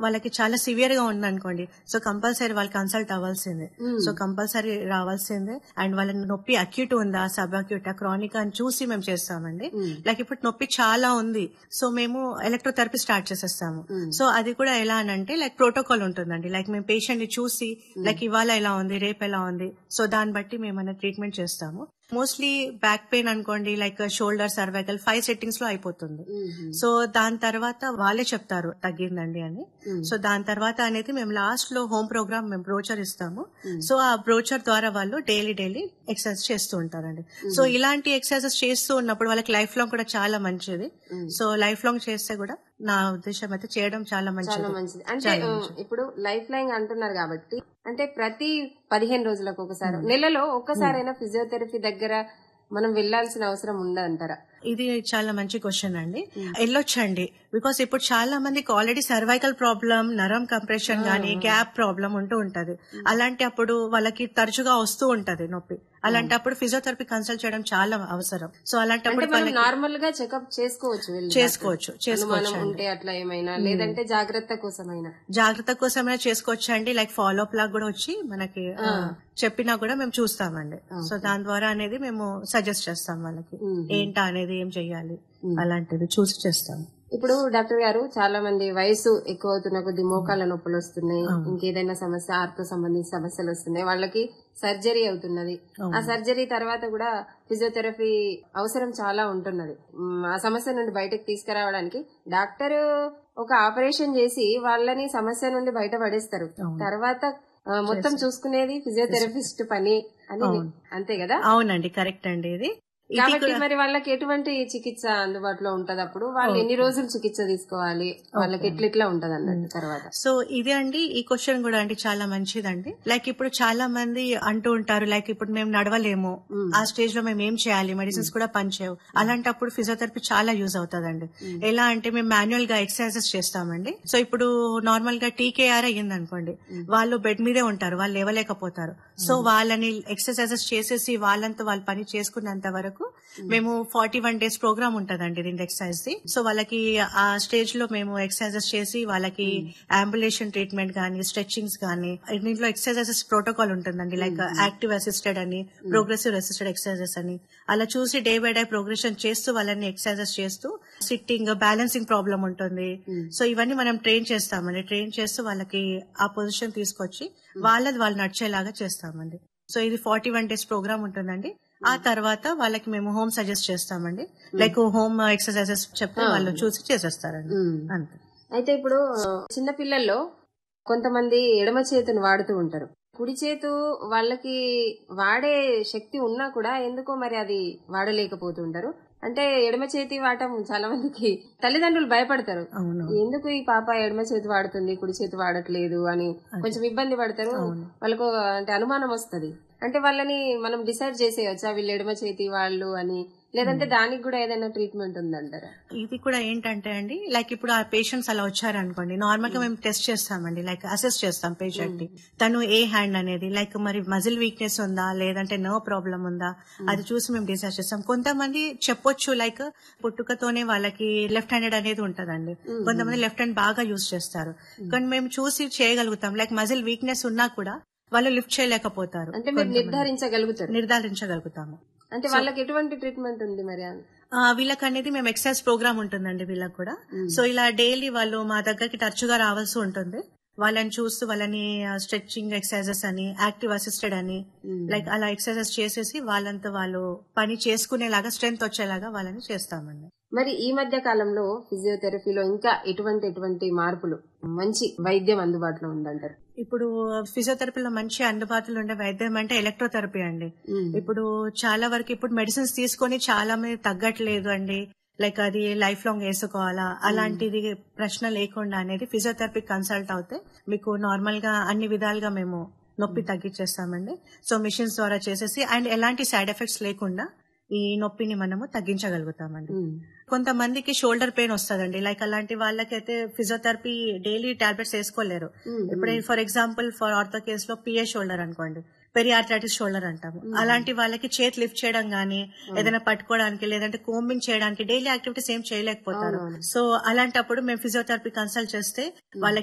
వాళ్ళకి చాలా సివియర్ గా ఉంది అనుకోండి సో కంపల్సరీ వాళ్ళు కన్సల్ట్ అవ్వాల్సిందే సో కంపల్సరీ రావాల్సిందే అండ్ వాళ్ళ నొప్పి అక్యూట్ ఉందా సబ్ అక్యూట్ క్రానిక్ అని చూసి మేము చేస్తామండి లైక్ ఇప్పుడు నొప్పి చాలా ఉంది సో మేము ఎలక్ట్రోథెరపీ స్టార్ట్ చేసేస్తాము సో అది కూడా ఎలా అని అంటే లైక్ ప్రోటోకాల్ ఉంటుందండి లైక్ మేము పేషెంట్ ని చూసి లైక్ ఇవాళ ఎలా ఉంది రేపు ఎలా ఉంది సో దాన్ని బట్టి మేము అన్న ట్రీట్మెంట్ చేస్తాము మోస్ట్లీ బ్యాక్ పెయిన్ అనుకోండి like shoulder cervical five settings లో అయిపోతుంది సో దాని తర్వాత వాళ్ళే చెప్తారు తగ్గిందండి అని సో దాని తర్వాత అనేది మేము లాస్ట్ లో హోమ్ ప్రోగ్రామ్ మేము బ్రోచర్ ఇస్తాము సో ఆ బ్రోచర్ ద్వారా వాళ్ళు డైలీ డైలీ ఎక్సర్సైజ్ చేస్తూ ఉంటారండి సో ఇలాంటి ఎక్సర్సైజెస్ చేస్తూ ఉన్నప్పుడు వాళ్ళకి లైఫ్ లాంగ్ కూడా చాలా మంచిది సో లైఫ్ లాంగ్ చేస్తే కూడా నా ఉద్దేశం అయితే చేయడం చాలా చాలా మంచిది మంచిది అంటే చాలా ఆ, మంచిది. ఇప్పుడు లైఫ్ లైన్ అంటున్నారు కాబట్టి అంటే ప్రతి పదిహేను రోజులకు ఒకసారి నెలలో ఒక్కసారైనా ఫిజియోథెరపీ దగ్గర మనం వెళ్లాల్సిన అవసరం ఉందంటారా ఇది చాలా మంచి క్వశ్చన్ అండి వెళ్ళొచ్చండి బికాస్ ఇప్పుడు చాలా మందికి ఆల్రెడీ సర్వైకల్ ప్రాబ్లం నరం కంప్రెషన్ గానీ గ్యాప్ ప్రాబ్లం ఉంటూ ఉంటది అలాంటి అప్పుడు వాళ్ళకి తరచుగా వస్తూ ఉంటది నొప్పి అలాంటప్పుడు ఫిజియోథెరపీ కన్సల్ట్ చేయడం చాలా అవసరం సో అంటే అలాంటప్పుడు మనం వాళ్ళకి నార్మల్ గా చెకప్ చేసుకోవచ్చు వెళ్ళి చేసుకోవచ్చు డాక్టర్. చేసుకోవచ్చు అనుమానం ఉంటే అట్లా ఏమైనా లేదంటే జాగ్రత్త కోసమైనా జాగ్రత్త కోసమైనా చేసుకోవచ్చు అండి లైక్ ఫాలో అప్ లాగా కూడా వచ్చి మనకి ఆ, చెప్పినా కూడా మేము చూస్తామండి సో దాని ద్వారా అనేది మేము సజెస్ట్ చేస్తాం వాళ్ళకి ఏంటా అనేది ఏం చెయ్యాలి అలాంటిది చూసి చేస్తాం ఇప్పుడు డాక్టర్ గారు చాలా మంది వయసు ఎక్కువ అవుతున్న కొద్ది మోకాళ్ళ నొప్పులు వస్తున్నాయి ఇంకేదైనా సమస్య ఆర్తో సంబంధించిన సమస్యలు వస్తున్నాయి వాళ్ళకి సర్జరీ అవుతున్నది ఆ సర్జరీ తర్వాత కూడా ఫిజియోథెరపీ అవసరం చాలా ఉంటున్నది మ్, ఆ సమస్య నుండి బయటకు తీసుకురావడానికి డాక్టర్ ఒక ఆపరేషన్ చేసి వాళ్ళని సమస్య నుండి బయట పడేస్తారు తర్వాత ఆ, మొత్తం చూసుకునేది ఫిజియోథెరపిస్ట్ పని అని అంతే కదా అవునండి కరెక్ట్ అండి ఇది ఇది కాబట్టి కూడా- మరి వాళ్ళకి ఎటువంటి చికిత్స అందుబాటులో ఉంటది అప్పుడు వాళ్ళు ఎన్ని రోజులు చికిత్స తీసుకోవాలి వాళ్ళకి ఎట్లెట్లా ఉంటది అన్నట్టు తర్వాత సో ఇదే అండి ఈ క్వశ్చన్ కూడా అండి చాలా మంచిదండి లైక్ ఇప్పుడు చాలా మంది అంటూ ఉంటారు లైక్ ఇప్పుడు మేము నడవలేము ఆ స్టేజ్ లో మేము ఏం చేయాలి మెడిసిన్స్ కూడా పనిచేయవు అలాంటప్పుడు ఫిజియోథెరపీ చాలా యూజ్ అవుతుందండి ఎలా అంటే మేము మాన్యువల్ గా ఎక్సర్సైజెస్ చేస్తామండి సో ఇప్పుడు నార్మల్ గా టీకేఆర్ అయ్యింది అనుకోండి వాళ్ళు బెడ్ మీదే ఉంటారు వాళ్ళు లేవలేకపోతారు సో వాళ్ళని ఎక్సర్సైజెస్ చేసేసి వాళ్ళంతా వాళ్ళు పని చేసుకున్నంత వరకు మేము ఫార్టీ వన్ డేస్ ప్రోగ్రామ్ ఉంటదండి దీని ఎక్సర్సైజ్ ది సో వాళ్ళకి ఆ స్టేజ్ లో మేము ఎక్సర్సైజెస్ చేసి వాళ్ళకి అంబులేషన్ ట్రీట్మెంట్ గానీ స్ట్రెచ్చింగ్స్ గానీ దీంట్లో ఎక్సర్సైజెస్ ప్రోటోకాల్ ఉంటుందండి లైక్ యాక్టివ్ అసిస్టెడ్ అని ప్రోగ్రెసివ్ అసిస్టెడ్ ఎక్సర్సైజెస్ అని అలా చూసి డే బై డే ప్రోగ్రెషన్ చేస్తూ వాళ్ళని ఎక్సర్సైజెస్ చేస్తూ సిట్టింగ్ బ్యాలెన్సింగ్ ప్రాబ్లం ఉంటుంది సో ఇవన్నీ మనం ట్రైన్ చేస్తామండి ట్రైన్ చేస్తూ వాళ్ళకి ఆ పొజిషన్ తీసుకొచ్చి వాళ్ళది వాళ్ళు నడిచేలాగా చేస్తామండి సో ఇది ఫార్టీ వన్ డేస్ ప్రోగ్రామ్ ఉంటుందండి ఆ తర్వాత వాళ్ళకి మేము హోమ్ సజెస్ట్ చేస్తామండి లైక్ హోమ్ ఎక్సర్సైజెస్ చెప్తే వాళ్ళు చూసి చేసేస్తారండి అంతే అయితే ఇప్పుడు చిన్న పిల్లల్లో కొంతమంది ఎడమ చేతిని వాడుతూ ఉంటారు కుడి చేతు వాళ్ళకి వాడే శక్తి ఉన్నా కూడా ఎందుకో మరి అది వాడలేకపోతుంటారు అంటే ఎడమ చేతి వాడటం చాలా మందికి తల్లిదండ్రులు భయపడతారు అవును ఎందుకు ఈ పాప ఎడమ చేతి వాడుతుంది కుడి చేతి వాడట్లేదు అని కొంచెం ఇబ్బంది పడతారు వాళ్ళకు అంటే అనుమానం వస్తది అంటే వాళ్ళని మనం డిసైడ్ చేసేయచ్చా వీళ్ళు ఎడమ చేతి వాళ్ళు అని లేదంటే దానికి కూడా ఏదైనా ట్రీట్మెంట్ ఉందంటారా ఇది కూడా ఏంటంటే అండి లైక్ ఇప్పుడు ఆ పేషెంట్స్ అలా వచ్చారనుకోండి నార్మల్ గా మేము టెస్ట్ చేస్తామండి లైక్ అసెస్ చేస్తాం పేషెంట్ ని తను ఏ హ్యాండ్ అనేది లైక్ మరి మజిల్ వీక్నెస్ ఉందా లేదంటే నర్వ్ ప్రాబ్లం ఉందా అది చూసి మేము డిసైడ్ చేస్తాం కొంతమంది చెప్పొచ్చు లైక్ పుట్టుకతోనే వాళ్ళకి లెఫ్ట్ హ్యాండెడ్ అనేది ఉంటదండి కొంతమంది లెఫ్ట్ హ్యాండ్ బాగా యూజ్ చేస్తారు కానీ మేము చూసి చేయగలుగుతాం లైక్ మజిల్ వీక్నెస్ ఉన్నా కూడా వాళ్ళు లిఫ్ట్ చేయలేకపోతారు అంటే మీరు నిర్ధారించగలుగుతారు నిర్ధారించగలుగుతాము అంటే వాళ్ళకి ఎటువంటి ట్రీట్మెంట్ ఉంది మరి ఆ, వీళ్ళకి అనేది మేము ఎక్సర్సైజ్ ప్రోగ్రామ్ ఉంటుందండి వీళ్ళకి కూడా సో ఇలా డైలీ వాళ్ళు మా దగ్గరికి తరచుగా రావాల్సి ఉంటుంది వాళ్ళని చూస్తూ వాళ్ళని స్ట్రెచ్చింగ్ ఎక్సర్సైజెస్ అని యాక్టివ్ అసిస్టెడ్ అని లైక్ అలా ఎక్సర్సైజెస్ చేసేసి వాళ్ళంతా వాళ్ళు పని చేసుకునేలాగా స్ట్రెంగ్త్ వచ్చేలాగా వాళ్ళని చేస్తామండి మరి ఈ మధ్య కాలంలో ఫిజియోథెరపీలో ఇంకా ఎటువంటి ఎటువంటి మార్పులు మంచి వైద్యం అందుబాటులో ఉందంటారు ఇప్పుడు ఫిజియోథెరపీలో మంచి అందుబాటులో ఉండే వైద్యం అంటే ఎలక్ట్రోథెరపీ అండి ఇప్పుడు చాలా వరకు ఇప్పుడు మెడిసిన్స్ తీసుకొని చాలా మంది తగ్గట్లేదు అండి లైక్ అది లైఫ్ లాంగ్ వేసుకోవాలా అలాంటిది ప్రశ్న లేకుండా అనేది ఫిజియోథెరపీ కన్సల్ట్ అవుతే మీకు నార్మల్ గా అన్ని విధాలుగా మేము నొప్పి తగ్గించేస్తామండి సో మిషన్స్ ద్వారా చేసేసి అండ్ ఎలాంటి సైడ్ ఎఫెక్ట్స్ లేకుండా ఈ నొప్పిని మనము తగ్గించగలుగుతామండి కొంతమందికి షోల్డర్ పెయిన్ వస్తుందండి లైక్ అలాంటి వాళ్ళకైతే ఫిజియోథెరపీ డైలీ టాబ్లెట్స్ వేసుకోలేరు ఇప్పుడు for example for ortho case లో పిఏ షోల్డర్ అనుకోండి పెరియార్థరైటిస్ షోల్డర్ అంటాము అలాంటి వాళ్ళకి చేతి లిఫ్ట్ చేయడం గానీ ఏదైనా పట్టుకోవడానికి లేదంటే కోంబింగ్ చేయడానికి డైలీ యాక్టివిటీస్ ఏం చేయలేకపోతారు సో అలాంటప్పుడు మేము ఫిజియోథెరపీ కన్సల్ట్ చేస్తే వాళ్ళకి